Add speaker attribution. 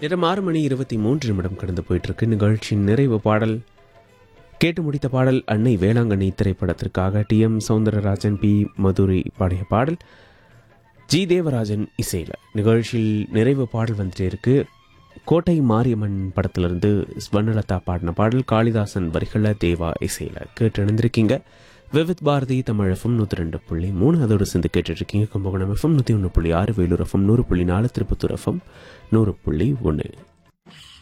Speaker 1: நேரம் ஆறு மணி இருபத்தி மூன்று நிமிடம் கடந்து போயிட்டு இருக்கு நிகழ்ச்சியின் நிறைவு பாடல் கேட்டு முடித்த பாடல் அன்னை வேளாங்கண்ணி திரைப்படத்திற்காக T M Soundararajan P Madurai பாடிய பாடல் ஜி தேவராஜன் இசையில் நிகழ்ச்சியில் நிறைவு பாடல் வந்துட்டே இருக்கு கோட்டை மாரியம்மன் படத்திலிருந்து ஸ்வர்ணலதா பாடின பாடல் காளிதாசன் வரிகளில் தேவா இசையில் கேட்டு இணைந்திருக்கீங்க விவித் பாரதி தமிழ் எஃப்எம் நூற்றி ரெண்டு புள்ளி மூணு அதோடு சேர்ந்து கேட்டுட்டு இருக்கீங்க கும்பகோணம் எஃப்எம் நூற்றி ஒன்று புள்ளி ஆறு வேலூர் எஃப்எம் நூறு புள்ளி நாலு திருப்பத்தூர் எஃப்எம் நூறு புள்ளி ஒன்று